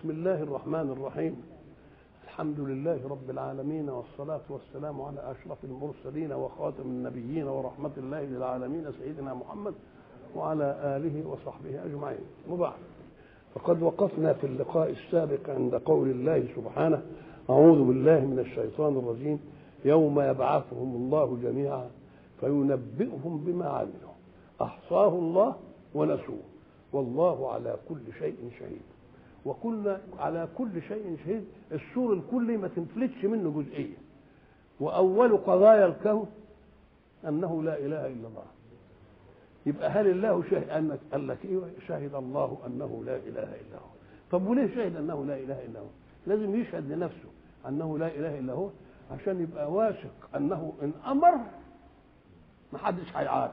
بسم الله الرحمن الرحيم الحمد لله رب العالمين والصلاة والسلام على أشرف المرسلين وخاتم النبيين ورحمة الله للعالمين سيدنا محمد وعلى آله وصحبه أجمعين وبعد فقد وقفنا في اللقاء السابق عند قول الله سبحانه أعوذ بالله من الشيطان الرجيم يوم يبعثهم الله جميعا فينبئهم بما عملوا أحصاه الله ونسوه والله على كل شيء شهيد وكنا على كل شيء شهيد السور الكلي ما تنفلتش منه جزئيه واول قضايا الكون انه لا اله الا الله يبقى هل الله شهد انك قال لك ايوه شهد الله انه لا اله الا هو طب وليه شهد انه لا اله الا هو لازم يشهد لنفسه انه لا اله الا هو عشان يبقى واثق انه ان امر ما حدش هيعارض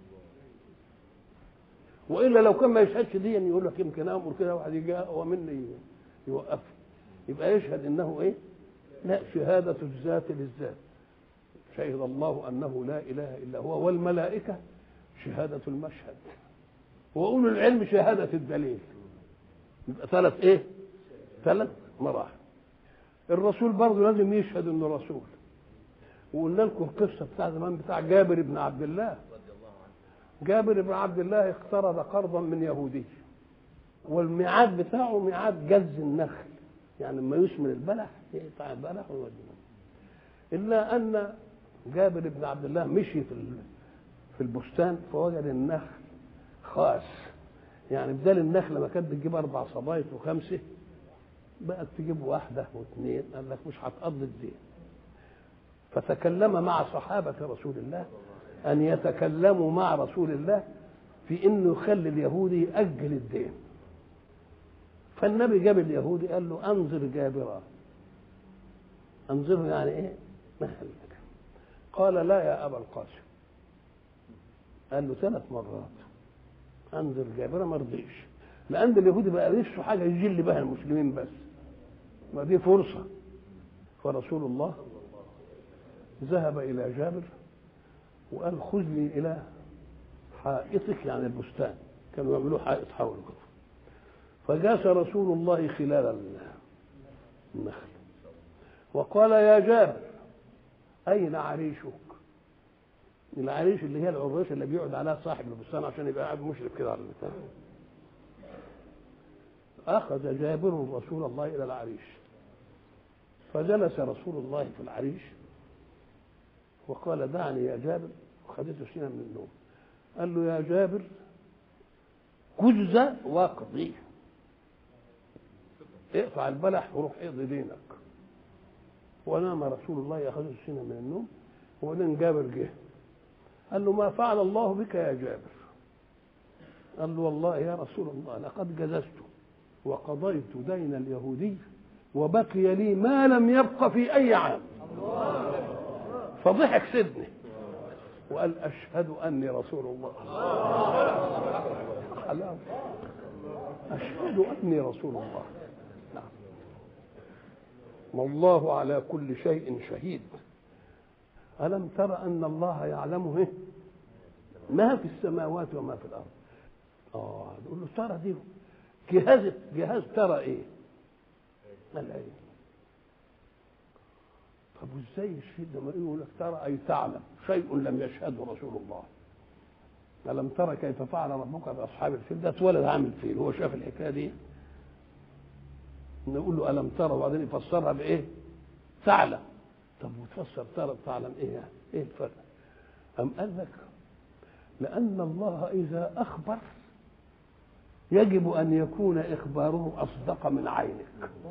والا لو كان ما يشهدش دي يقول لك يمكن امر كده واحد يجي هو مني يوقف يبقى يشهد انه ايه؟ لا شهادة الذات للذات شهد الله انه لا اله الا هو والملائكة شهادة المشهد واولو العلم شهادة الدليل يبقى ثلاث ايه؟ ثلاث مراحل الرسول برضه لازم يشهد انه رسول وقلنا لكم القصه بتاع زمان بتاع جابر بن عبد الله جابر بن عبد الله اقترض قرضا من يهودي والميعاد بتاعه ميعاد جز النخل يعني لما يثمر البلح يقطع البلح ويوديه الا ان جابر بن عبد الله مشي في في البستان فوجد النخل خاص يعني بدل النخله ما كانت بتجيب اربع صبايط وخمسه بقت تجيب واحده واثنين قال لك مش هتقضي الدين فتكلم مع صحابه رسول الله أن يتكلموا مع رسول الله في إنه يخلي اليهودي يأجل الدين فالنبي جاب اليهودي قال له أنظر جابرا أنظره يعني إيه؟ مهلك قال لا يا أبا القاسم قال له ثلاث مرات أنظر جابرا ما رضيش لأن اليهودي بقى نفسه حاجة يجل بها المسلمين بس ما دي فرصة فرسول الله ذهب إلى جابر وقال خذني الى حائطك يعني البستان كانوا يعملوا حائط حوله كده فجاس رسول الله خلال النخل وقال يا جابر اين عريشك العريش اللي هي العريش اللي بيقعد عليها صاحب البستان عشان يبقى قاعد مشرف كده على البستان اخذ جابر رسول الله الى العريش فجلس رسول الله في العريش وقال دعني يا جابر وخدته سنة من النوم قال له يا جابر جز واقضي اقطع البلح وروح اقضي دينك ونام رسول الله اخذته سنة من النوم وبعدين جابر جه قال له ما فعل الله بك يا جابر قال له والله يا رسول الله لقد جززت وقضيت دين اليهودي وبقي لي ما لم يبق في اي عام فضحك سيدني وقال اشهد اني رسول الله اشهد اني رسول الله نعم والله على كل شيء شهيد الم تر ان الله يعلمه ما في السماوات وما في الارض اه نقول له ترى دي جهاز جهاز ترى ايه العلم طب وازاي الشيء ده ما يقول لك ترى اي تعلم شيء لم يشهده رسول الله ألم ترى كيف فعل ربك بأصحاب الفيل ده اتولد عامل فيل هو شاف الحكاية دي نقول له ألم ترى وبعدين يفسرها بإيه؟ تعلم طب وتفسر ترى تعلم إيه يعني؟ إيه الفرق؟ أم قال لك لأن الله إذا أخبر يجب أن يكون إخباره أصدق من عينك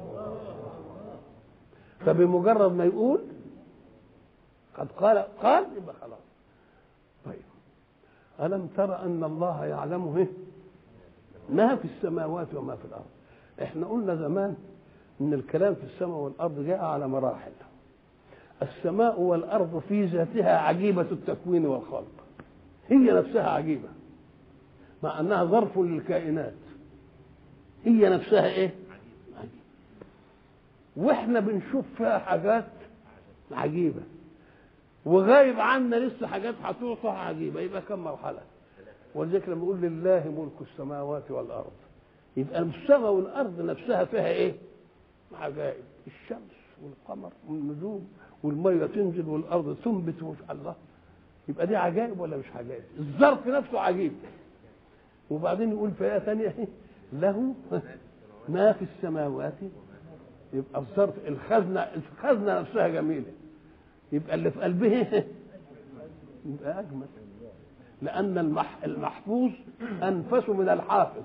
فبمجرد ما يقول قد قال قال يبقى خلاص طيب ألم ترى أن الله يعلمه ما في السماوات وما في الأرض احنا قلنا زمان ان الكلام في السماء والارض جاء على مراحل السماء والارض في ذاتها عجيبه التكوين والخلق هي نفسها عجيبه مع انها ظرف للكائنات هي نفسها ايه عجيبة. واحنا بنشوف فيها حاجات عجيبه وغايب عنا لسه حاجات هتعطى عجيبه يبقى كم مرحله ولذلك لما يقول لله ملك السماوات والارض يبقى السماء والارض نفسها فيها ايه عجائب الشمس والقمر والنجوم والميه تنزل والارض تنبت ومش الله يبقى دي عجائب ولا مش عجائب الظرف نفسه عجيب وبعدين يقول في ايه ثانيه له ما في السماوات يبقى الظرف الخزنه الخزنه نفسها جميله يبقى اللي في قلبه يبقى اجمل لان المح المحفوظ انفس من الحافظ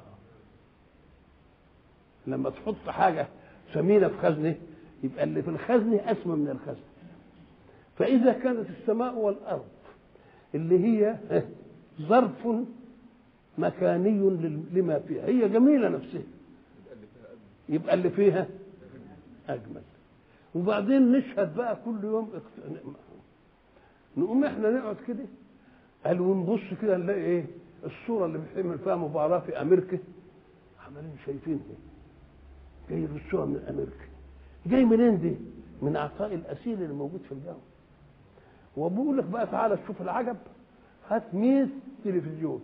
لما تحط حاجه ثمينه في خزنه يبقى اللي في الخزنه اسمى من الخزنه فاذا كانت السماء والارض اللي هي ظرف مكاني لما فيها هي جميله نفسها يبقى اللي فيها اجمل وبعدين نشهد بقى كل يوم اقت... نقوم احنا نقعد كده قال ونبص كده نلاقي ايه الصوره اللي بيتعمل فيها مباراه في امريكا عمالين شايفينها جاي يبصوها من امريكا جاي منين دي؟ من عطاء الاسيل اللي موجود في الجو وبقول لك بقى تعالى شوف العجب هات 100 تلفزيون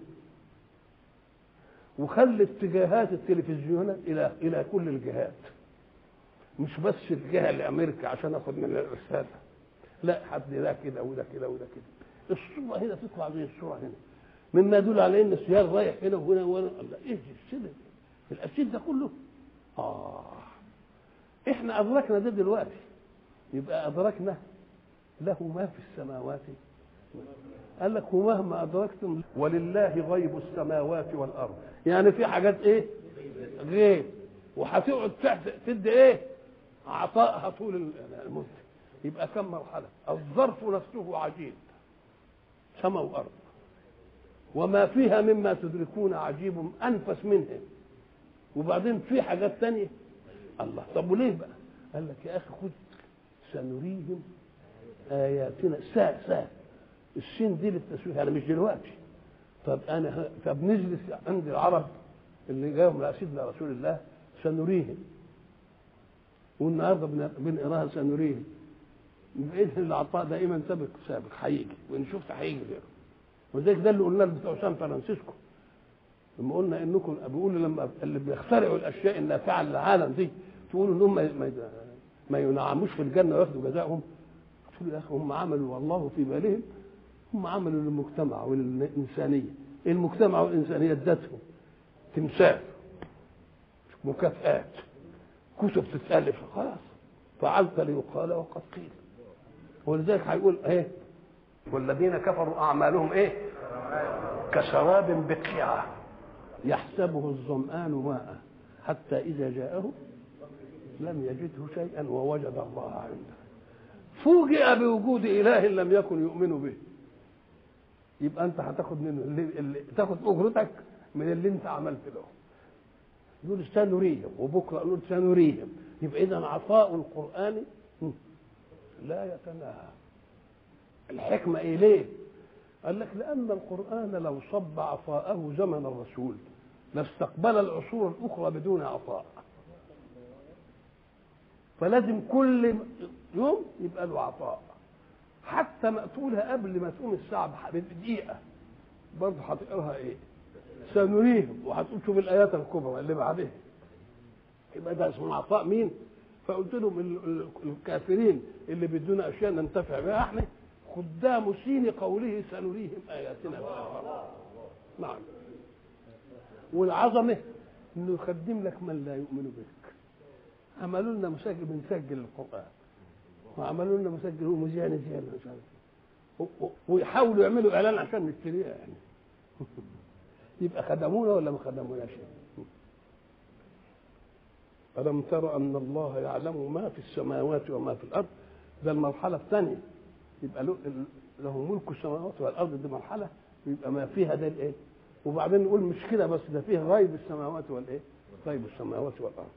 وخلي اتجاهات التلفزيونات الى الى كل الجهات مش بس الجهه لامريكا عشان اخد من الرساله لا حد ده كده وده كده وده كده الصوره هنا تطلع زي الصوره هنا مما يدل على ان السيار رايح هنا وهنا وهنا الله ايه السيد الاسيد ده كله اه احنا ادركنا ده دلوقتي يبقى ادركنا له ما في السماوات قال لك ومهما ادركتم ولله غيب السماوات والارض يعني في حاجات ايه غيب وهتقعد تدي ايه عطائها طول المده يبقى كم مرحله الظرف نفسه عجيب سماء وارض وما فيها مما تدركون عجيب انفس منه وبعدين في حاجات تانية الله طب وليه بقى قال لك يا اخي خد سنريهم اياتنا ساء ساء السين دي للتسويق يعني مش دلوقتي طب انا طب نجلس عند العرب اللي جاهم على سيدنا رسول الله سنريهم والنهارده بنقراها سنريهم باذن العطاء دائما سابق سابق هيجي وان شفت هيجي غيره ولذلك ده اللي قلناه بتوع سان فرانسيسكو لما قلنا انكم بيقولوا لما اللي بيخترعوا الاشياء النافعه للعالم دي تقولوا انهم ما ما ينعموش في الجنه وياخدوا جزائهم قلت يا اخي هم عملوا والله في بالهم هم عملوا للمجتمع وللإنسانية المجتمع والإنسانية ادتهم تمثال مكافآت كتب تتألف خلاص فعلت ليقال وقد قيل ولذلك هيقول ايه والذين كفروا أعمالهم ايه كسراب بقيعة يحسبه الظمآن ماء حتى إذا جاءه لم يجده شيئا ووجد الله عنده فوجئ بوجود إله لم يكن يؤمن به يبقى انت هتاخد منه اللي, اللي تاخد اجرتك من اللي انت عملت له يقول سنريهم وبكره يقول سنريهم يبقى اذا عطاء القران لا يتناهى الحكمه ايه ليه قال لك لان القران لو صب عطاءه زمن الرسول لاستقبل العصور الاخرى بدون عطاء فلازم كل يوم يبقى له عطاء حتى مقتولها قبل ما تقوم الساعة بدقيقة برضه هتقراها ايه؟ سنريهم وهتقول شوف الآيات الكبرى اللي بعدها يبقى ده اسمه عطاء مين؟ فقلت لهم الكافرين اللي بيدونا أشياء ننتفع بها احنا خدام سين قوله سنريهم آياتنا نعم والعظمة انه يقدم لك من لا يؤمن بك عملوا لنا مسجل بنسجل القرآن وعملوا لنا مسجل هو مذيع نذيع مش عارف ويحاولوا يعملوا اعلان عشان نشتريها يعني يبقى خدمونا ولا ما خدموناش ألم تر أن الله يعلم ما في السماوات وما في الأرض ده المرحلة الثانية يبقى له, له ملك السماوات والأرض دي مرحلة يبقى ما فيها ده الإيه وبعدين نقول مش كده بس ده فيه غيب السماوات والإيه غيب السماوات والأرض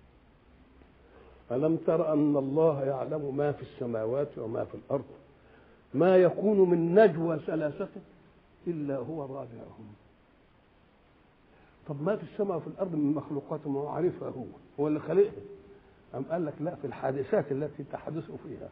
ألم تر أن الله يعلم ما في السماوات وما في الأرض ما يكون من نجوى ثلاثة إلا هو رابعهم طب ما في السماء وفي الأرض من مخلوقات ما هو عارفها هو هو اللي خلقها أم قال لك لا في الحادثات التي تحدث فيها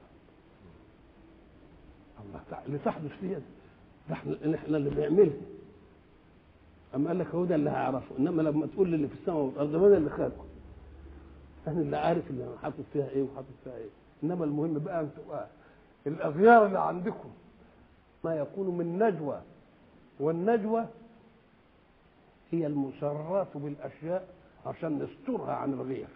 الله اللي تحدث فيها ده احنا اللي بنعملها اما قال لك هو ده اللي هيعرفه انما لما تقول لي اللي في السماء والارض ما ده اللي خلقه انا اللي عارف اللي حاطط فيها ايه وحاطط فيها ايه انما المهم بقى انتوا الاغيار اللي عندكم ما يكون من نجوى والنجوى هي المسرات بالاشياء عشان نسترها عن الغير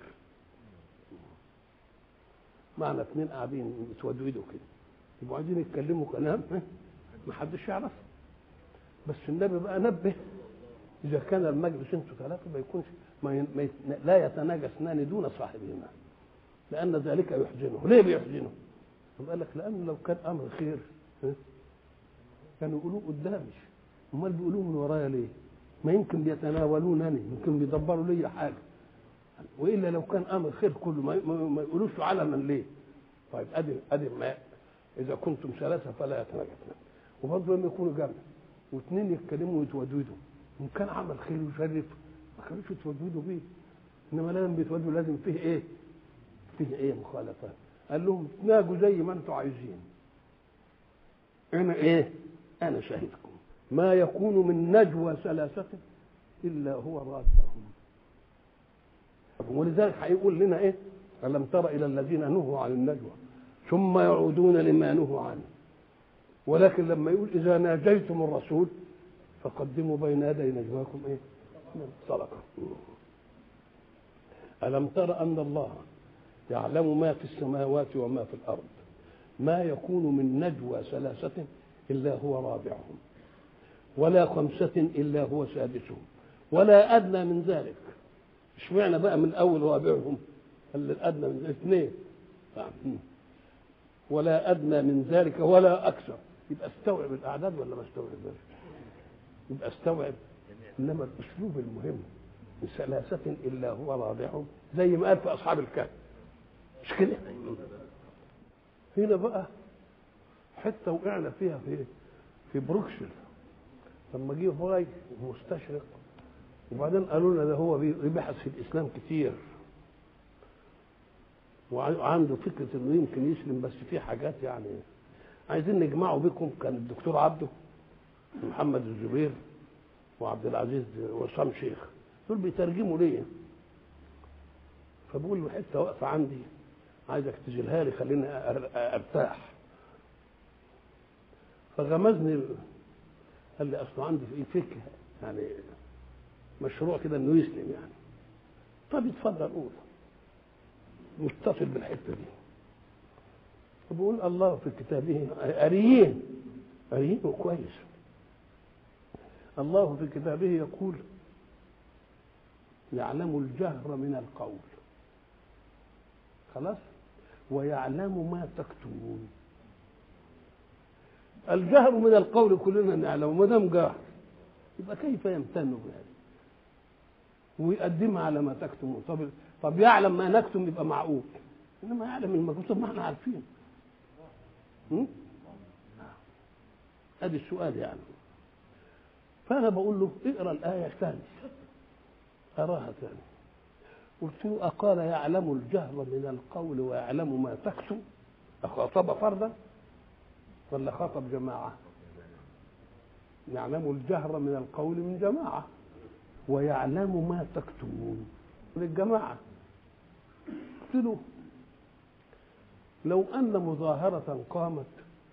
معنى اثنين قاعدين يتودودوا كده يبقوا عايزين يتكلموا كلام ما حدش يعرف بس النبي بقى نبه اذا كان المجلس انتوا ثلاثه ما يكونش ما ي... ما ي... لا يتناجى اثنان دون صاحبهما لان ذلك يحزنه ليه بيحزنه؟ قال لك لان لو كان امر خير كانوا يقولوه قدامي امال بيقولوه من ورايا ليه؟ ما يمكن بيتناولونني يمكن بيدبروا لي حاجه والا لو كان امر خير كله ما, ما يقولوش علنا ليه؟ طيب ادي ادي ما اذا كنتم ثلاثه فلا يتناجى اثنان وبرضه لما يكونوا جنب واثنين يتكلموا ويتودودوا ان كان عمل خير ويشرف ما كانوش يتودودوا بيه انما لازم بيتودوا لازم فيه ايه؟ فيه ايه مخالفات قال لهم تناجوا زي ما انتم عايزين انا ايه؟ انا شاهدكم ما يكون من نجوى ثلاثة إلا هو رابعهم ولذلك هيقول لنا إيه ألم تر إلى الذين نهوا عن النجوى ثم يعودون لما نهوا عنه ولكن لما يقول إذا ناجيتم الرسول فقدموا بين يدي نجواكم إيه صدقة ألم تر أن الله يعلم ما في السماوات وما في الأرض ما يكون من نجوى ثلاثة إلا هو رابعهم ولا خمسة إلا هو سادسهم ولا أدنى من ذلك اشمعنى بقى من أول رابعهم الأدنى من ذلك اثنين ولا أدنى من ذلك ولا أكثر يبقى استوعب الأعداد ولا ما استوعبهاش يبقى استوعب إنما الأسلوب المهم من ثلاثة إلا هو رابعهم زي ما قال في أصحاب الكهف مش كده هنا بقى حتة وقعنا فيها في في بروكسل لما جه فراي مستشرق وبعدين قالوا لنا ده هو بيبحث في الاسلام كتير وعنده فكره انه يمكن يسلم بس في حاجات يعني عايزين نجمعه بكم كان الدكتور عبده محمد الزبير وعبد العزيز وسام شيخ دول بيترجموا ليا فبقول له حته واقفه عندي عايزك تجيلها لي خليني ارتاح فغمزني قال لي اصله عنده في فكره يعني مشروع كده انه يسلم يعني طب اتفضل قول متصل بالحته دي فبقول الله في كتابه أريين أريين كويس الله في كتابه يقول يعلم الجهر من القول خلاص ويعلم ما تكتمون الجهر من القول كلنا نعلم ما دام جهر يبقى كيف يمتن بهذا ويقدمها على ما تكتم طب طب يعلم ما نكتم يبقى معقول انما يعلم المكتوب طب ما احنا عارفين ادي السؤال يعني فانا بقول له اقرا الايه ثاني اراها ثاني قلت له أقال يعلم الجهر من القول ويعلم ما تكتم أخاطب فردا ولا خاطب جماعة يعلم الجهر من القول من جماعة ويعلم ما تكتمون للجماعة قلت له لو أن مظاهرة قامت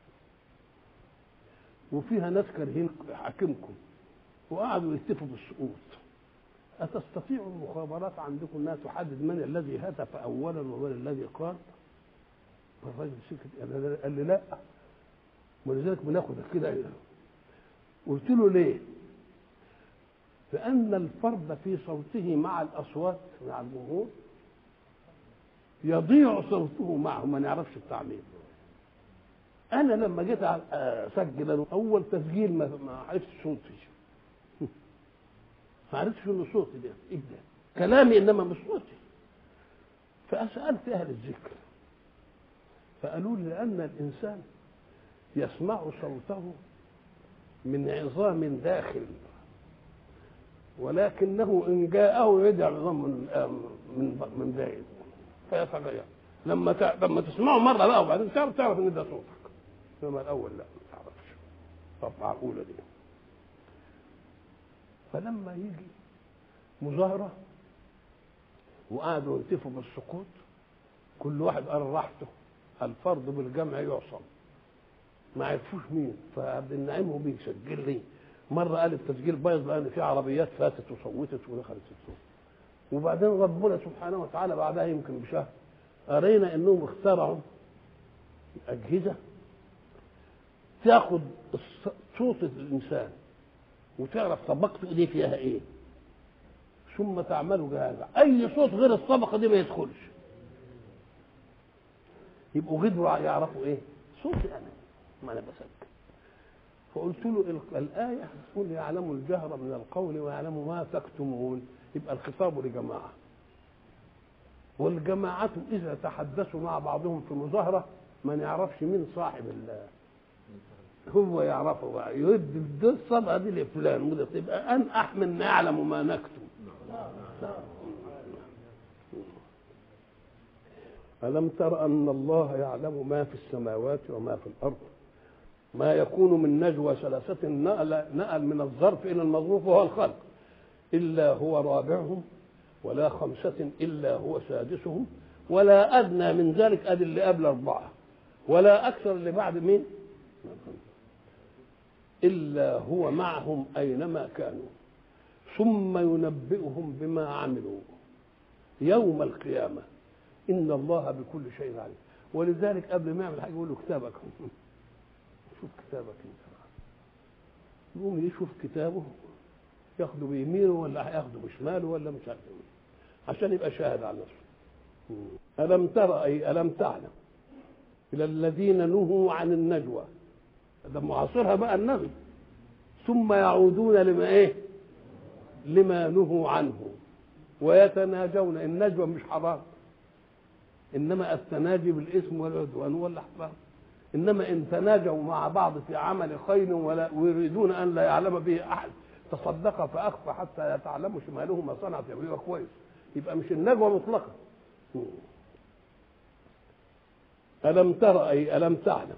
وفيها ناس كارهين حاكمكم وقعدوا يهتفوا بالسقوط أتستطيع المخابرات عندكم أنها تحدد من الذي هتف أولا ومن الذي قال؟ الراجل سكت قال لي لا ولذلك بناخد كده قلت له ليه؟ لأن الفرد في صوته مع الأصوات مع الجمهور يضيع صوته معه ما نعرفش التعميم أنا لما جيت أسجل أول تسجيل ما عرفتش صوتي ما عرفتش انه صوتي ده ايه ده كلامي انما مش صوتي فسالت اهل الذكر فقالوا لي لان الانسان يسمع صوته من عظام داخل ولكنه ان جاءه يدعي عظام من من من بعيد فيتغير لما ت... لما تسمعه مره بقى وبعدين تعرف تعرف ان ده صوتك انما الاول لا ما تعرفش طب معقوله دي فلما يجي مظاهرة وقعدوا يهتفوا بالسقوط كل واحد قال راحته الفرض بالجمع يعصم ما عرفوش مين فعبد النعيم هو بيسجل لي مره قال التسجيل بايظ لان في عربيات فاتت وصوتت ودخلت السوق وبعدين ربنا سبحانه وتعالى بعدها يمكن بشهر قرينا انهم اخترعوا اجهزه تاخد صوت الانسان وتعرف طبقته ايديه فيها ايه ثم تعمله جهازا اي صوت غير الطبقه دي ما يدخلش يبقوا قدروا يعرفوا ايه صوتي انا ما انا بسجل فقلت له الايه تقول يعلم الجهر من القول ويعلم ما تكتمون يبقى الخطاب لجماعه والجماعة إذا تحدثوا مع بعضهم في مظاهرة ما نعرفش مين صاحب ال هو يعرفه بقى يدي الصبغة دي لفلان وده تبقى أن أحمل نعلم ما نكتم ألم تر أن الله يعلم ما في السماوات وما في الأرض ما يكون من نجوى ثلاثة نقل, نقل من الظرف إلى المظروف وهو الخلق إلا هو رابعهم ولا خمسة إلا هو سادسهم ولا أدنى من ذلك أدي اللي قبل أربعة ولا أكثر اللي بعد مين إلا هو معهم أينما كانوا ثم ينبئهم بما عملوا يوم القيامة إن الله بكل شيء عليم ولذلك قبل ما يعمل حاجة يقول له كتابك شوف كتابك انت يقوم يشوف كتابه ياخده بيمينه ولا هياخده بشماله ولا مش عارف عشان يبقى شاهد على نفسه ألم ترى أي ألم تعلم إلى الذين نهوا عن النجوى ده معاصرها بقى النبي ثم يعودون لما إيه لما نهوا عنه ويتناجون النجوى مش حرام إنما التناجي بالإثم والعدوان هو اللي حرام إنما إن تناجوا مع بعض في عمل خير ولا ويريدون أن لا يعلم به أحد تصدق فأخفى حتى يتعلموا شماله ما صنعت يبقى كويس يبقى مش النجوى مطلقة ألم تر أي ألم تعلم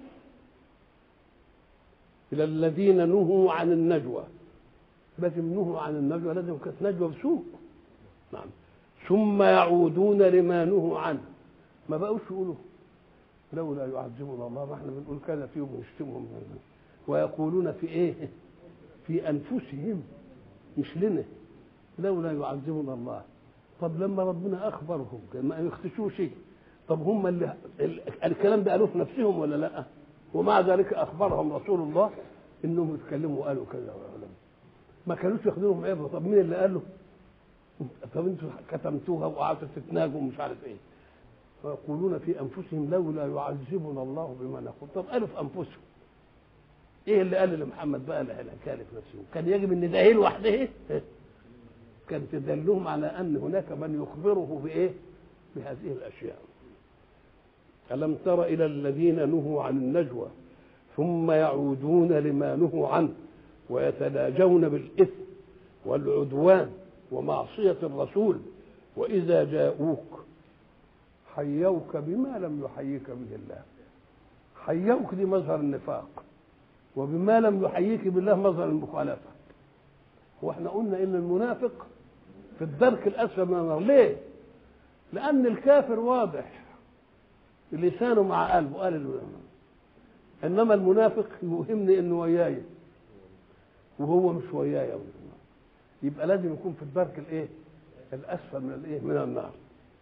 إلى الذين نهوا عن النجوى لازم نهوا عن النجوى لازم كانت نجوى بسوء نعم ثم يعودون لما نهوا عنه ما بقوش يقولوا لولا يعذبنا الله ما احنا بنقول كذا فيهم ونشتمهم ويقولون في ايه في انفسهم مش لنا لولا يعذبنا الله طب لما ربنا اخبرهم ما يختشوا شيء طب هم اللي الكلام ده قالوه في نفسهم ولا لا ومع ذلك اخبرهم رسول الله انهم يتكلموا وقالوا كذا ولا ما كانوش ياخذوهم عبره طب مين اللي قال له طب انتوا كتمتوها وقعدتوا تتناجوا ومش عارف ايه ويقولون في انفسهم لولا يعذبنا الله بما نقول طب قالوا في انفسهم ايه اللي قال لمحمد بقى الحكايه في نفسه كان يجب ان ده لوحده كان تدلهم على ان هناك من يخبره بايه بهذه الاشياء الم تر الى الذين نهوا عن النجوى ثم يعودون لما نهوا عنه ويتناجون بالاثم والعدوان ومعصيه الرسول واذا جاءوك حيوك بما لم يحييك به الله حيوك دي مظهر النفاق وبما لم يحييك بالله مظهر المخالفة واحنا قلنا ان المنافق في الدرك الاسفل من النار ليه لان الكافر واضح لسانه مع قلبه قال له انما المنافق يوهمني انه وياي وهو مش وياي يبقى لازم يكون في الدرك الايه الاسفل من الايه من النار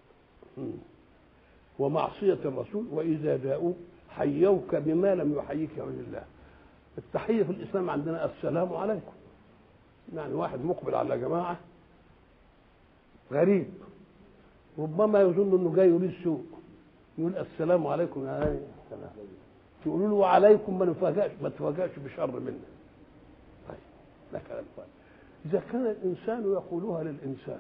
ومعصية الرسول وإذا جاءوا حيوك بما لم يحييك به الله التحية في الإسلام عندنا السلام عليكم يعني واحد مقبل على جماعة غريب ربما يظن انه جاي يريد سوء يقول السلام عليكم يا هاي السلام تقولوا له وعليكم ما نفاجئش ما تفاجئش بشر منه طيب ده كلام كويس اذا كان الانسان يقولها للانسان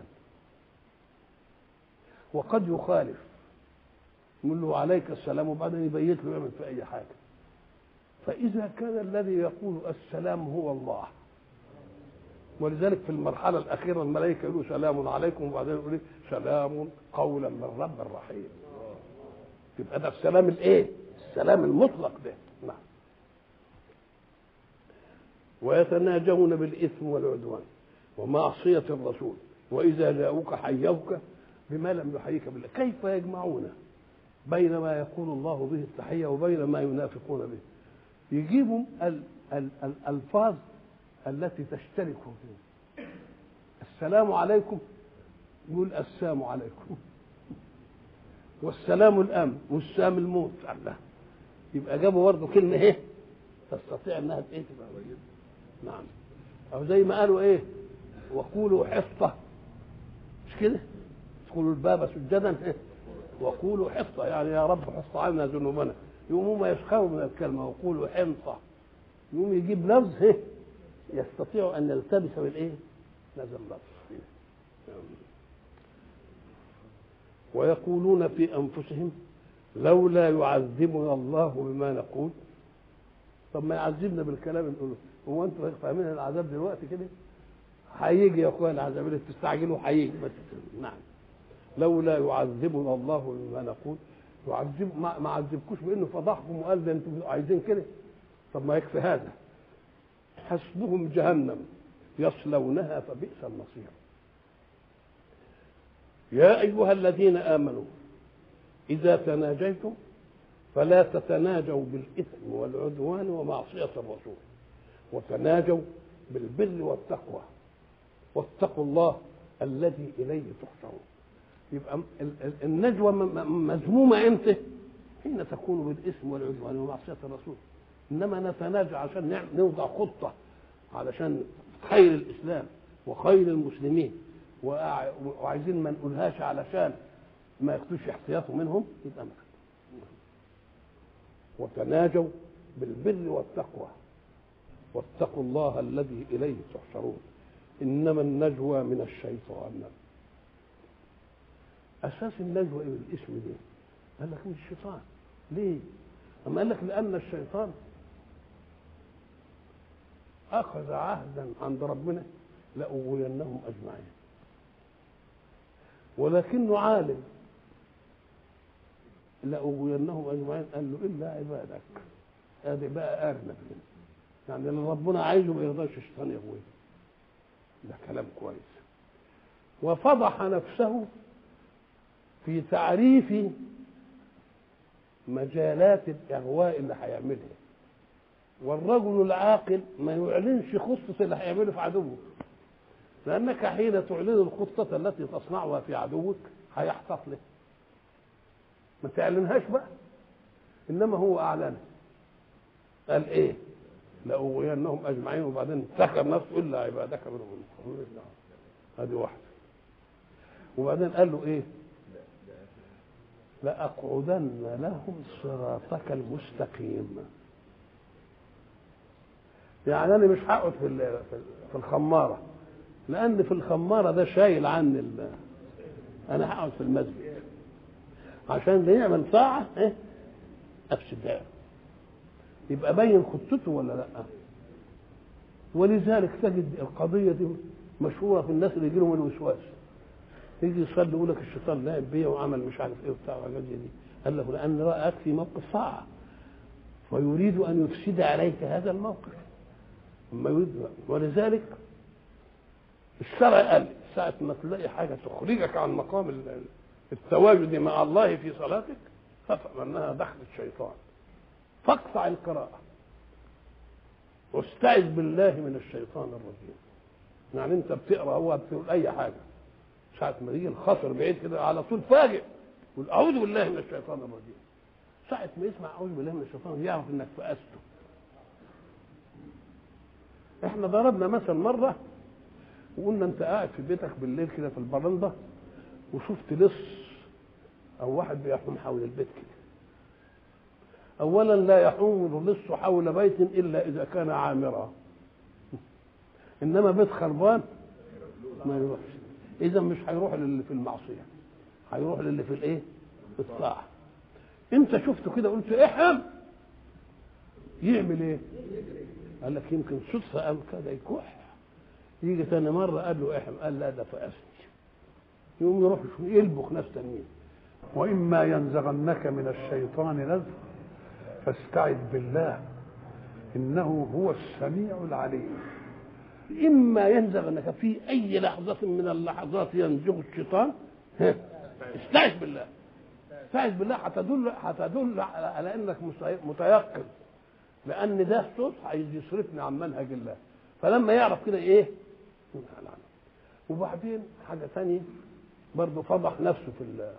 وقد يخالف يقول له عليك السلام وبعدين يبيت له يعمل في اي حاجه فاذا كان الذي يقول السلام هو الله ولذلك في المرحله الاخيره الملائكه يقولوا سلام عليكم وبعدين يقولوا سلام قولا من رب رحيم يبقى ده السلام الايه السلام المطلق ده نعم ويتناجون بالاثم والعدوان ومعصية الرسول وإذا جاءوك حيوك بما لم يحييك بالله كيف يجمعون بين ما يقول الله به التحية وبين ما ينافقون به يجيبوا ال- ال- الألفاظ التي تشترك فيه السلام عليكم يقول السلام عليكم والسلام الامن والسام الموت الله يبقى جابوا برضه كلمه ايه تستطيع انها ايه تبقى قريبه نعم او زي ما قالوا ايه وقولوا حصه مش كده ادخلوا الباب سجدا إيه؟ وقولوا حصه يعني يا رب حص عنا ذنوبنا يقوموا ما يسخروا من الكلمه وقولوا حنطه يقوم يجيب لفظ ايه يستطيع ان يلتبس بالايه نزل لفظ ويقولون في انفسهم لولا يعذبنا الله بما نقول طب ما يعذبنا بالكلام اللي نقوله هو انتوا فاهمين العذاب دلوقتي كده هيجي يا اخوان العذاب اللي بتستعجلوا هيجي بس نعم لولا يعذبنا الله بما نقول يعذب ما, ما عذبكوش بانه فضحكم وقال ده انتوا عايزين كده طب ما يكفي هذا حسبهم جهنم يصلونها فبئس المصير يا ايها الذين امنوا اذا تناجيتم فلا تتناجوا بالاثم والعدوان ومعصيه الرسول وتناجوا بالبر والتقوى واتقوا الله الذي اليه تحشرون يبقى ال- ال- النجوى م- م- مذمومه امتى؟ حين تكون بالاثم والعدوان ومعصيه الرسول انما نتناجى عشان نعم- نوضع خطه علشان خير الاسلام وخير المسلمين وأع- وعايزين ما نقولهاش علشان ما ياخدوش احتياطه منهم يبقى ما وتناجوا بالبر والتقوى واتقوا الله الذي اليه تحشرون انما النجوى من الشيطان اساس النجوى ايه الاسم ده قال لك من الشيطان ليه اما قال لك لان الشيطان اخذ عهدا عند ربنا لاغوينهم اجمعين ولكنه عالم لاغوينهم اجمعين قال له الا عبادك ادي بقى ارنب هنا يعني اللي ربنا عايزه ما يرضاش الشيطان يغويه ده كلام كويس وفضح نفسه في تعريف مجالات الاغواء اللي هيعملها والرجل العاقل ما يعلنش خطة اللي هيعمله في عدوه لأنك حين تعلن الخطة التي تصنعها في عدوك هيحتط له ما تعلنهاش بقى إنما هو أعلنها قال إيه لأغوينهم أجمعين وبعدين ذكر نفسه إلا عبادك منهم المخلصين هذه واحدة وبعدين قال له إيه لأقعدن لهم صراطك المستقيم يعني انا مش هقعد في ال- في ال- في الخماره لان في الخماره ده شايل عني ال- انا هقعد في المسجد عشان اللي يعمل ساعه ايه افسدها يبقى باين خطته ولا لا ولذلك تجد القضيه دي مشهوره في الناس اللي يجي لهم الوسواس يجي يصلي يقول لك الشيطان لعب بيا وعمل مش عارف ايه وبتاع وحاجات زي دي قال له لان راك في موقف صعب ويريد ان يفسد عليك هذا الموقف ما يريد ولذلك الشرع قال ساعة ما تلاقي حاجة تخرجك عن مقام ال- التواجد مع الله في صلاتك فافهم انها دخل الشيطان فاقطع القراءة واستعذ بالله من الشيطان الرجيم يعني انت بتقرا هو بتقول اي حاجه ساعة ما يجي الخطر بعيد كده على طول فاجئ قول اعوذ بالله من الشيطان الرجيم ساعة ما يسمع اعوذ بالله من الشيطان يعرف انك فأسته احنا ضربنا مثل مره وقلنا انت قاعد في بيتك بالليل كده في البرندة وشفت لص او واحد بيحوم حول البيت كده اولا لا يحوم اللص حول بيت الا اذا كان عامرا انما بيت خربان ما يروحش اذا مش هيروح للي في المعصيه هيروح للي في الايه في الطاعه انت شفته كده قلت احم يعمل ايه قال لك يمكن صدفه قام كده يكح يجي ثاني مره قال له احم قال لا ده فاسني يقوم يروح يلبخ ناس تانيين وإما ينزغنك من الشيطان نزغ فاستعذ بالله إنه هو السميع العليم اما ينزغنك في اي لحظه من اللحظات ينزغ الشيطان ها، استعذ بالله استعذ بالله هتدل هتدل على على انك مستي- متيقن لان ده صوت عايز يصرفني عن منهج الله فلما يعرف كده ايه ينهى عنه. وبعدين حاجه ثانيه برضه فضح نفسه في الله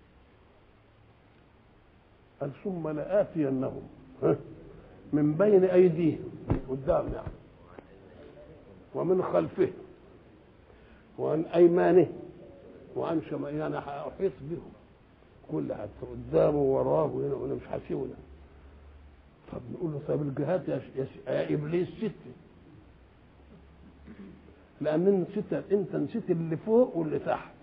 قال ثم لآتينهم ها، من بين أيديهم قدام يعني ومن خلفهم وعن أيمانهم وعن شمال يعني أحيط بهم كل حتى قدامه وراه وهنا وأنا مش هسيبه ده طب نقول له طب الجهات يا, ش- يا, ش- يا إبليس ستة لأن انت نسيت أنت نسيت اللي فوق واللي تحت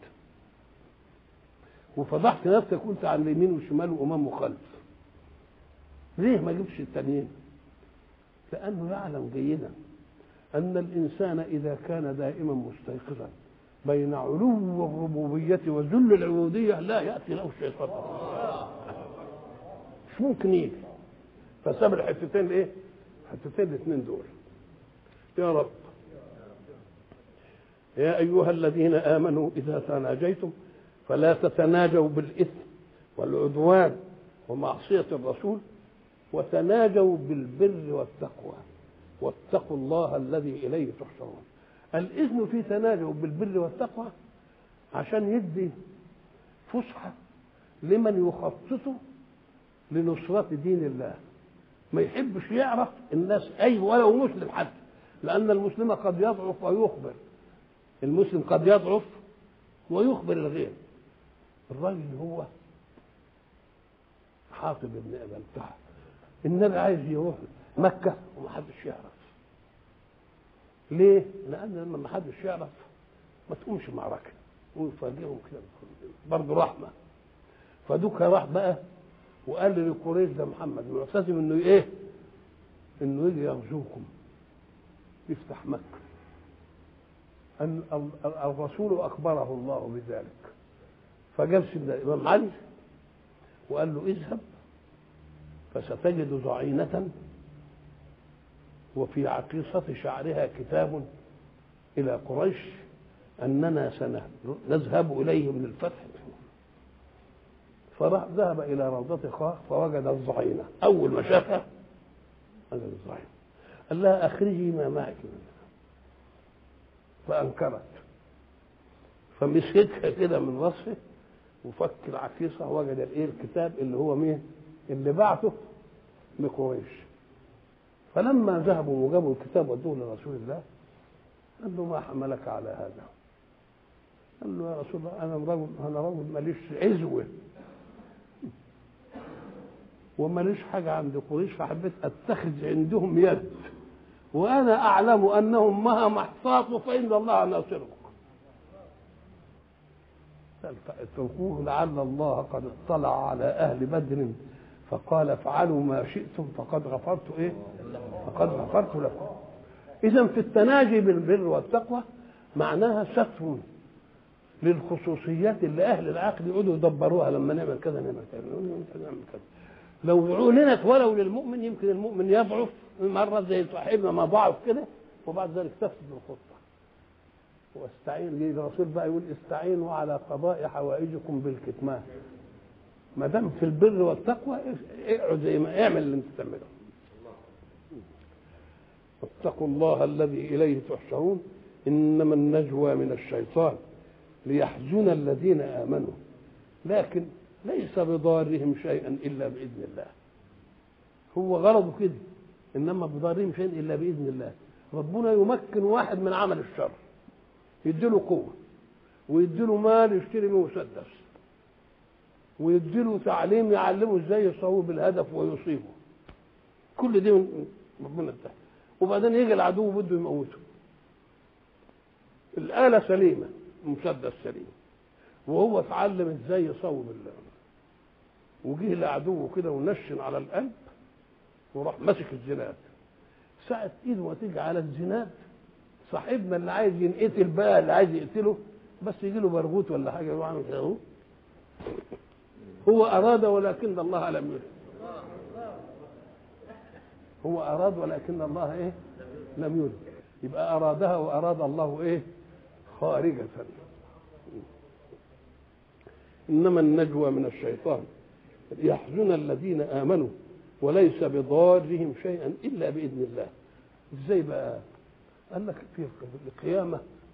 وفضحت نفسك قلت عن اليمين والشمال وامام وخلف ليه ما جبتش التانيين لانه يعلم جيدا ان الانسان اذا كان دائما مستيقظا بين علو الربوبيه وذل العبوديه لا ياتي له الشيطان مش ممكن يجي فساب الحتتين ايه الحتتين الاثنين دول يا رب يا ايها الذين امنوا اذا تناجيتم فلا تتناجوا بالإثم والعدوان ومعصية الرسول وتناجوا بالبر والتقوى واتقوا الله الذي إليه تحشرون الإذن في تناجوا بالبر والتقوى عشان يدي فسحة لمن يخصصه لنصرة دين الله ما يحبش يعرف الناس أي ولو مسلم حتى لأن المسلم قد يضعف ويخبر المسلم قد يضعف ويخبر الغير الراجل هو حاطب بن ابي البتاع النبي عايز يروح مكه ومحدش يعرف ليه؟ لان لما محدش يعرف ما تقومش معركه ويفاجئهم كده برضه رحمه فدوك راح بقى وقال لقريش ده محمد معتزم انه ايه؟ انه يجي يغزوكم يفتح مكه ان الرسول اخبره الله بذلك فجاب سيدنا الامام علي وقال له اذهب فستجد ضعينة وفي عقيصة شعرها كتاب إلى قريش أننا سنذهب إليهم للفتح فراح ذهب إلى روضة خاخ فوجد الضعينة أول ما شافها وجد الضعينة قال لها أخرجي ما معك منها فأنكرت فمسكتها كده من راسه وفك العكيصة وجد الايه الكتاب اللي هو مين اللي بعته لقريش فلما ذهبوا وجابوا الكتاب ودوه لرسول الله قال له ما حملك على هذا قال له يا رسول الله انا رجل انا رجل ماليش عزوه وماليش حاجه عند قريش فحبيت اتخذ عندهم يد وانا اعلم انهم مهما احتاطوا فان الله ناصرهم اتركوه لعل الله قد اطلع على اهل بدر فقال افعلوا ما شئتم فقد غفرت ايه فقد غفرت لكم اذا في التناجي بالبر والتقوى معناها ستر للخصوصيات اللي اهل العقل يقعدوا يدبروها لما نعمل كذا نعمل كذا نعمل كذا لو اعلنت ولو للمؤمن يمكن المؤمن يضعف مره زي صاحبنا ما ضعف كده وبعد ذلك تفسد الخطه واستعين يجي الرسول بقى يقول استعينوا على قضاء حوائجكم بالكتمان ما دام في البر والتقوى اقعد زي ما اعمل اللي انت تعمله واتقوا الله الذي اليه تحشرون انما النجوى من الشيطان ليحزن الذين امنوا لكن ليس بضارهم شيئا الا باذن الله هو غرضه كده انما بضارهم شيئا الا باذن الله ربنا يمكن واحد من عمل الشر يديله قوة ويديله مال يشتري منه مسدس ويديله تعليم يعلمه ازاي يصوب الهدف ويصيبه كل دي من ربنا بتاعه وبعدين يجي العدو بده يموته الآلة سليمة مسدس سليم وهو اتعلم ازاي يصوب الله وجه العدو كده ونشن على القلب وراح ماسك الزناد ساعة ايده ما تيجي على الزناد صاحبنا اللي عايز ينقتل بقى اللي عايز يقتله بس يجي له برغوت ولا حاجه يروح عامل كده هو اراد ولكن الله لم يرد هو اراد ولكن الله ايه لم يرد يبقى ارادها واراد الله ايه خارجه انما النجوى من الشيطان يحزن الذين امنوا وليس بضارهم شيئا الا باذن الله ازاي بقى قال لك في القيامه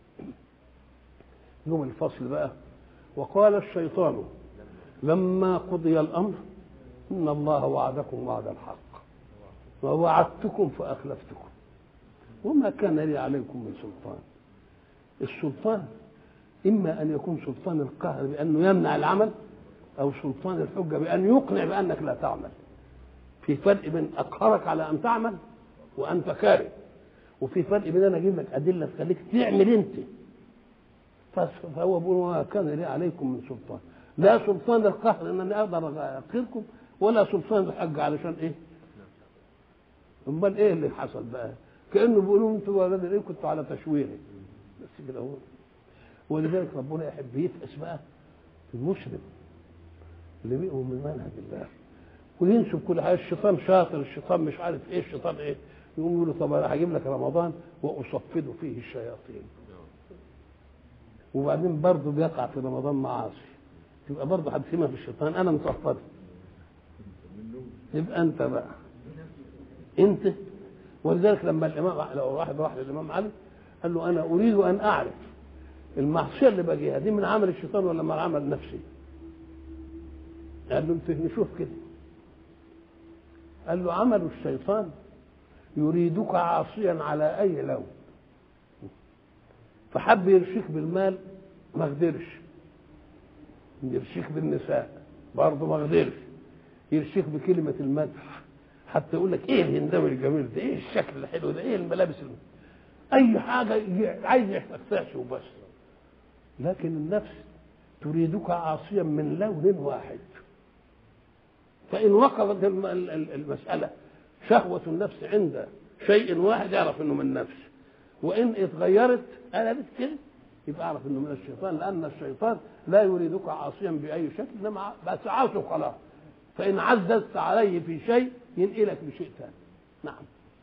يوم الفصل بقى وقال الشيطان لما قضي الامر ان الله وعدكم وعد الحق ووعدتكم فاخلفتكم وما كان لي عليكم من سلطان السلطان اما ان يكون سلطان القهر بانه يمنع العمل او سلطان الحجه بان يقنع بانك لا تعمل في فرق بين اقهرك على ان تعمل وانت كاره وفي فرق بين انا اجيب لك ادله تخليك تعمل انت فهو بيقول ما كان لي عليكم من سلطان لا سلطان القهر ان انا اقدر اقهركم ولا سلطان الحج علشان ايه امال ايه اللي حصل بقى كانه بيقولوا انتوا ولاد ايه كنتوا على تشويري بس كده هو ولذلك ربنا يحب يفقس بقى في المسلم اللي بيقوم من منهج الله وينسب كل حاجه الشيطان شاطر الشيطان مش عارف ايه الشيطان ايه يقوم يقول له طب انا هجيب لك رمضان واصفد فيه الشياطين وبعدين برضه بيقع في رمضان معاصي يبقى برضه هتسمع في الشيطان انا مصفد يبقى انت بقى انت ولذلك لما الامام لو واحد راح للامام علي قال له انا اريد ان اعرف المعصيه اللي باجيها دي من عمل الشيطان ولا من عمل نفسي قال له انت نشوف كده قال له عمل الشيطان يريدك عاصيا على اي لون فحب يرشيك بالمال ما قدرش يرشيك بالنساء برضه ما قدرش يرشيك بكلمة المدح حتى يقول لك ايه الهنداوي الجميل ده ايه الشكل الحلو ده ايه الملابس الم... اي حاجة عايز يستكفاش وبس لكن النفس تريدك عاصيا من لون واحد فإن وقفت المسألة شهوة النفس عند شيء واحد يعرف انه من نفس وان اتغيرت قلبت كده يبقى اعرف انه من الشيطان لان الشيطان لا يريدك عاصيا باي شكل انما بس عاصي وخلاص فان عززت عليه في شيء ينقلك لشيء ثاني نعم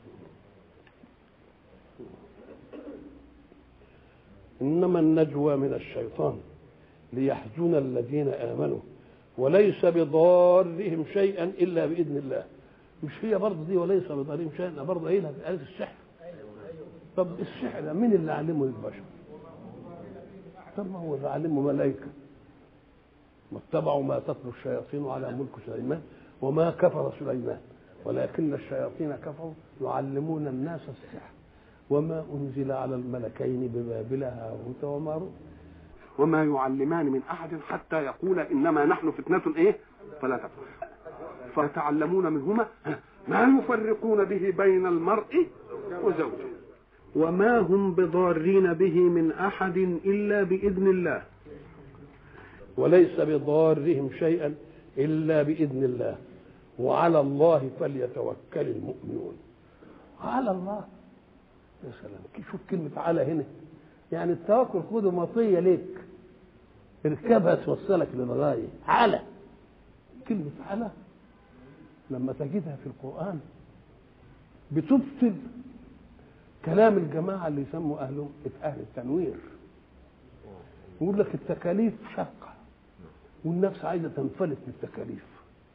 انما النجوى من الشيطان ليحزن الذين امنوا وليس بضارهم شيئا الا باذن الله مش هي برضه دي وليس بضارهم شيئا برضه قايلها في ايه السحر طب السحر ده مين اللي علمه للبشر؟ طب ما هو اللي علمه ملائكه واتبعوا ما تتلو الشياطين على ملك سليمان وما كفر سليمان ولكن الشياطين كفروا يعلمون الناس السحر وما انزل على الملكين ببابل هاروت وماروت وما يعلمان من احد حتى يقول انما نحن فتنه ايه فلا تكفر فيتعلمون منهما ما يفرقون به بين المرء وزوجه وما هم بضارين به من احد الا باذن الله وليس بضارهم شيئا الا باذن الله وعلى الله فليتوكل المؤمنون على الله يا سلام شوف كلمة على هنا يعني التوكل خده مطية ليك اركبها توصلك للغاية على كلمة على لما تجدها في القرآن بتبطل كلام الجماعة اللي يسموا أهلهم أهل التنوير يقول لك التكاليف شاقة والنفس عايزة تنفلت من التكاليف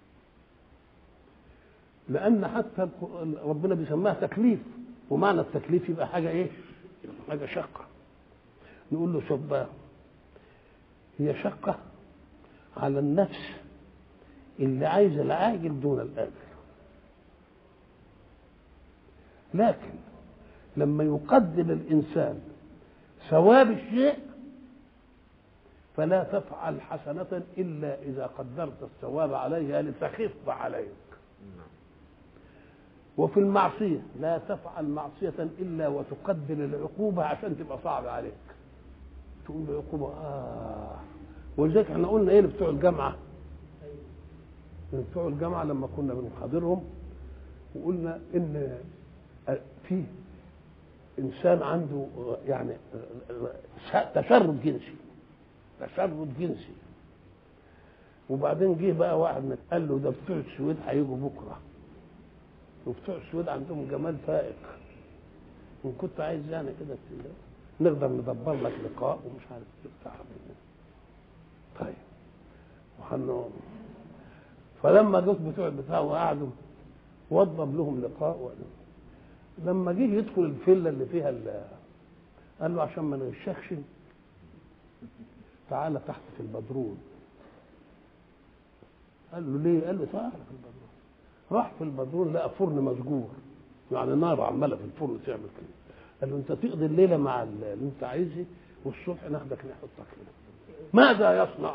لأن حتى ربنا بيسماها تكليف ومعنى التكليف يبقى حاجة إيه؟ حاجة شاقة نقول له شوف بقى هي شقة على النفس اللي عايزة العاجل دون الآجل لكن لما يقدم الإنسان ثواب الشيء فلا تفعل حسنة إلا إذا قدرت الثواب عليها لتخف عليك وفي المعصية لا تفعل معصية إلا وتقدر العقوبة عشان تبقى صعبة عليك تقول له عقوبة آه ولذلك احنا قلنا ايه بتوع الجامعة بتوع الجامعة لما كنا بنحاضرهم وقلنا ان في انسان عنده يعني تشرد جنسي تشرد جنسي وبعدين جه بقى واحد قال له ده بتوع السويد هيجوا بكره وبتوع السويد عندهم جمال فائق ان كنت عايز يعني كده ت- نقدر ندبر لك لقاء ومش عارف إيه بتاع طيب وحنهم فلما جت بتوع بتاعه وقعدوا وضب لهم لقاء وقالوا لما جه يدخل الفيلا اللي فيها ال- قال له عشان ما نغشكش تعالى تحت في البدروم قال له ليه؟ قال له تعالى في البدروم راح في البدروم لقى فرن مسجور يعني نار عماله في الفرن تعمل كده قال له انت تقضي الليله مع ال- اللي انت عايزه والصبح ناخدك نحطك هنا ماذا يصنع؟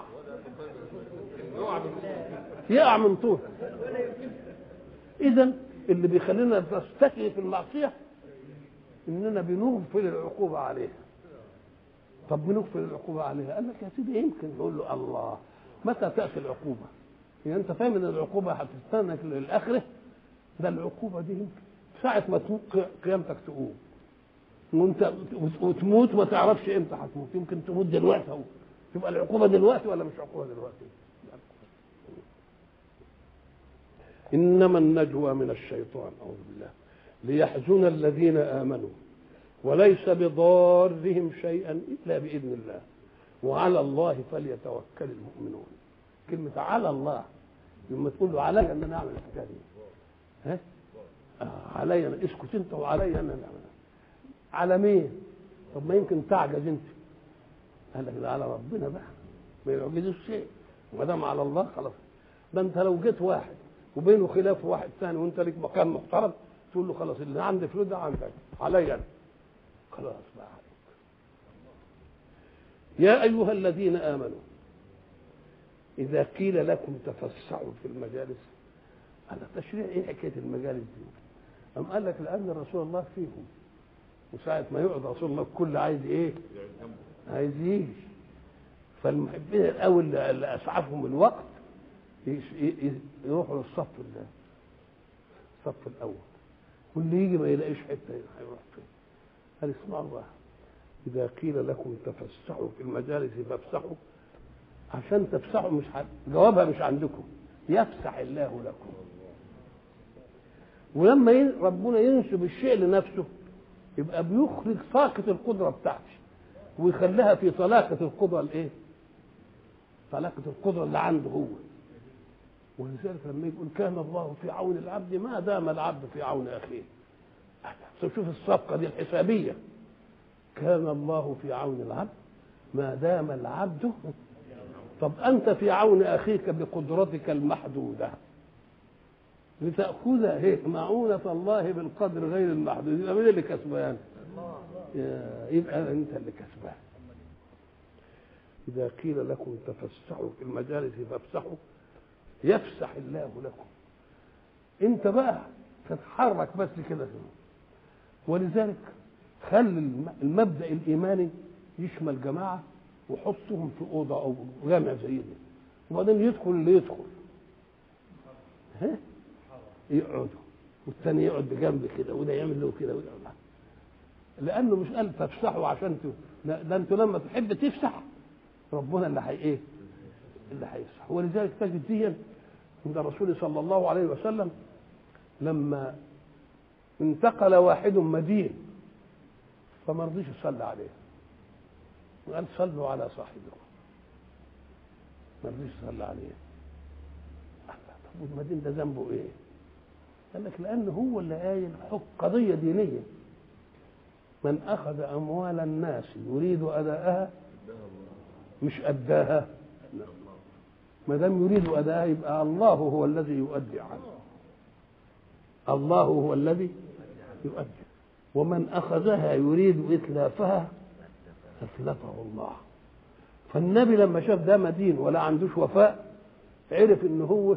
يقع من طول اذا اللي بيخلينا نستكفي في المعصيه اننا بنغفل العقوبه عليها طب بنغفل العقوبه عليها قال لك يا سيدي يمكن نقول له الله متى تاتي العقوبه يعني انت فاهم ان العقوبه هتستنى للاخره ده العقوبه دي يمكن ساعه ما تموت قيامتك تقوم وانت وتموت ما تعرفش امتى هتموت يمكن تموت دلوقتي اهو تبقى العقوبه دلوقتي ولا مش عقوبه دلوقتي انما النجوى من الشيطان اعوذ بالله ليحزن الذين امنوا وليس بضارهم شيئا الا باذن الله وعلى الله فليتوكل المؤمنون كلمه على الله لما تقول له علي ان انا اعمل الحكايه دي ها آه علي انا اسكت انت وعلي انا نعمل على مين طب ما يمكن تعجز انت قال لك ده على ربنا بقى ما يعجزش شيء ما دام على الله خلاص ده انت لو جيت واحد وبينه خلاف واحد ثاني وانت ليك مكان محترم تقول له خلاص اللي عندي فلوس ده عندك علي انا خلاص بقى عليك يا ايها الذين امنوا اذا قيل لكم تفسحوا في المجالس هذا تشريع ايه حكايه المجالس دي؟ أم قال لك لان رسول الله فيهم وساعة ما يقعد رسول الله الكل عايز ايه؟ عايز يجي فالمحبين الاول اللي اسعفهم الوقت يش- ي- ي- يروحوا للصف ال- الصف الاول واللي يجي ما يلاقيش حته هيروح فين؟ قال اسمعوا بقى اذا قيل لكم تفسحوا في المجالس فافسحوا عشان تفسحوا مش ح... جوابها مش عندكم يفسح الله لكم ولما ين... ربنا ينسب الشيء لنفسه يبقى بيخرج طاقة القدرة بتاعتي ويخليها في طلاقة القدرة الايه؟ طلاقة القدرة اللي عنده هو ولذلك لما يقول كان الله في عون العبد ما دام العبد في عون اخيه شوف الصفقة دي الحسابية كان الله في عون العبد ما دام العبد طب أنت في عون أخيك بقدرتك المحدودة لتأخذ هيك معونة الله بالقدر غير المحدود يبقى مين اللي كسبان؟ يا- يبقى أنت اللي كسبان إذا قيل لكم تفسحوا في المجالس فافسحوا يفسح الله لكم أنت بقى تتحرك بس كده ولذلك خلي الم- المبدأ الإيماني يشمل جماعة وحطهم في أوضة أو جامع زي دي وبعدين يدخل اللي يدخل ها يقعدوا والثاني يقعد بجنب كده وده يعمل له كده وده يعمل لانه مش قال تفسحوا عشان ت... لا، ده انتوا لما تحب تفسح ربنا اللي هي ايه؟ اللي هيفسح ولذلك تجد دي عند الرسول صلى الله عليه وسلم لما انتقل واحد مدين فما رضيش يصلي عليه وقال صلوا على صاحبكم ما رضيش يصلي عليه قال لا، طب والمدين ده ذنبه ايه؟ قال لك لأنه هو اللي قايل حق قضية دينية من أخذ أموال الناس يريد أداءها مش أداها ما دام يريد أداءها يبقى الله هو الذي يؤدي عنه الله هو الذي يؤدي ومن أخذها يريد إتلافها أتلفه الله فالنبي لما شاف ده مدين ولا عندوش وفاء عرف ان هو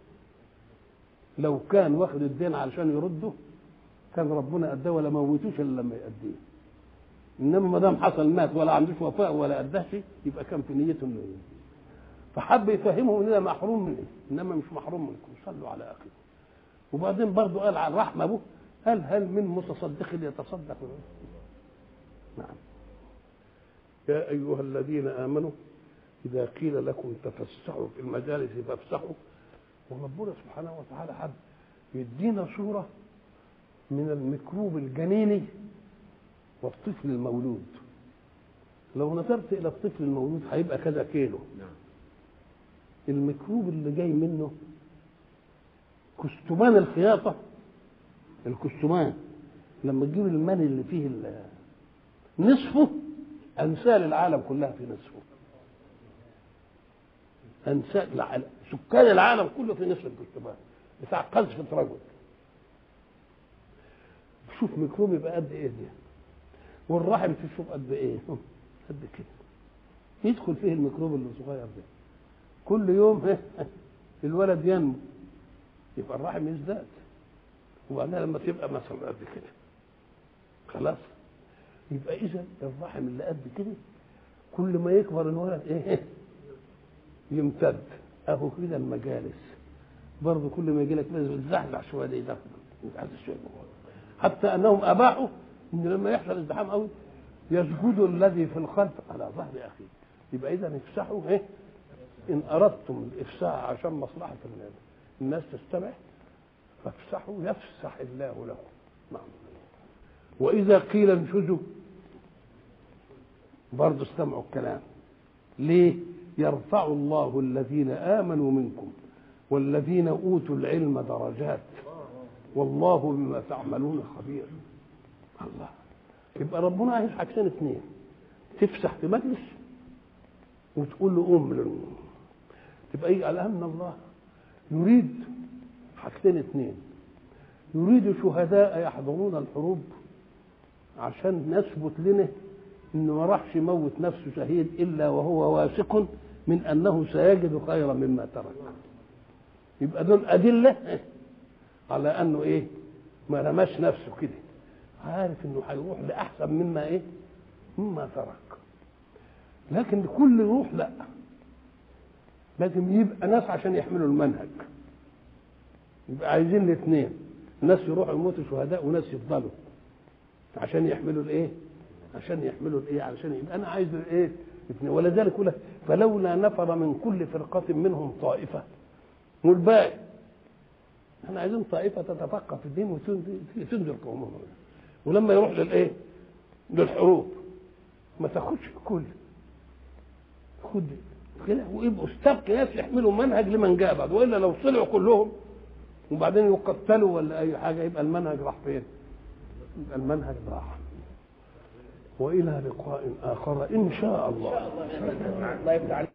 لو كان واخد الدين علشان يرده كان ربنا اداه ولا موتوش الا لما يأديه انما ما دام حصل مات ولا عندوش وفاء ولا اداه شيء يبقى كان في نيته انه يديه. فحب يفهمهم اننا محروم منه انما مش محروم منكم صلوا على اخيكم وبعدين برضه قال على الرحمه ابوه قال هل من متصدق يتصدق نعم يا ايها الذين امنوا اذا قيل لكم تفسحوا في المجالس فافسحوا وربنا سبحانه وتعالى حب يدينا صوره من الميكروب الجنيني والطفل المولود لو نظرت الى الطفل المولود هيبقى كذا كيلو الميكروب اللي جاي منه كستمان الخياطه الكستمان لما تجيب المني اللي فيه ال- نصفه امثال العالم كلها في نصفه امثال العالم سكان العالم كله في نصف الكستمان بتاع قذفة رجل شوف ميكروب يبقى قد ايه ده والرحم تشوف قد ايه قد كده يدخل فيه الميكروب اللي صغير ده كل يوم الولد ينمو يبقى الرحم يزداد وبعدين لما تبقى مثلا قد كده خلاص يبقى اذا الرحم اللي قد كده كل ما يكبر الولد ايه يمتد اهو كده المجالس برضه كل ما يجي لك لازم تزحزح شويه ده يدخل يتحدث شويه حتى انهم اباحوا ان لما يحصل ازدحام قوي يسجد الذي في الخلف على ظهر اخيه يبقى اذا افسحوا ايه ان اردتم الافساح عشان مصلحه الناس تستمع فافسحوا يفسح الله لكم نعم واذا قيل انشزوا برضه استمعوا الكلام ليه يرفع الله الذين امنوا منكم والذين اوتوا العلم درجات والله بما تعملون خبير الله يبقى ربنا عايز حاجتين اثنين تفسح في مجلس وتقول له قوم للنوم تبقى ايه على ان الله يريد حاجتين اثنين يريد شهداء يحضرون الحروب عشان نثبت لنا انه ما راحش يموت نفسه شهيد الا وهو واثق من انه سيجد خيرا مما ترك يبقى دول ادله على انه ايه ما رماش نفسه كده عارف انه هيروح لاحسن مما ايه مما ترك لكن كل يروح لا لازم يبقى ناس عشان يحملوا المنهج يبقى عايزين الاثنين ناس يروحوا يموتوا شهداء وناس يفضلوا عشان يحملوا الايه عشان يحملوا الايه علشان يبقى انا عايز الايه اثنين ولذلك يقول لك فلولا نفر من كل فرقه منهم طائفه والباقي احنا عايزين طائفه تتفقه في الدين وتنذر قومهم ولما يروح للايه للحروب ما تاخدش الكل خد كده ويبقوا استبق ناس يحملوا منهج لمن جاء بعد والا لو طلعوا كلهم وبعدين يقتلوا ولا اي حاجه يبقى المنهج راح فين؟ يبقى المنهج راح والى لقاء اخر ان شاء الله الله يفتح عليك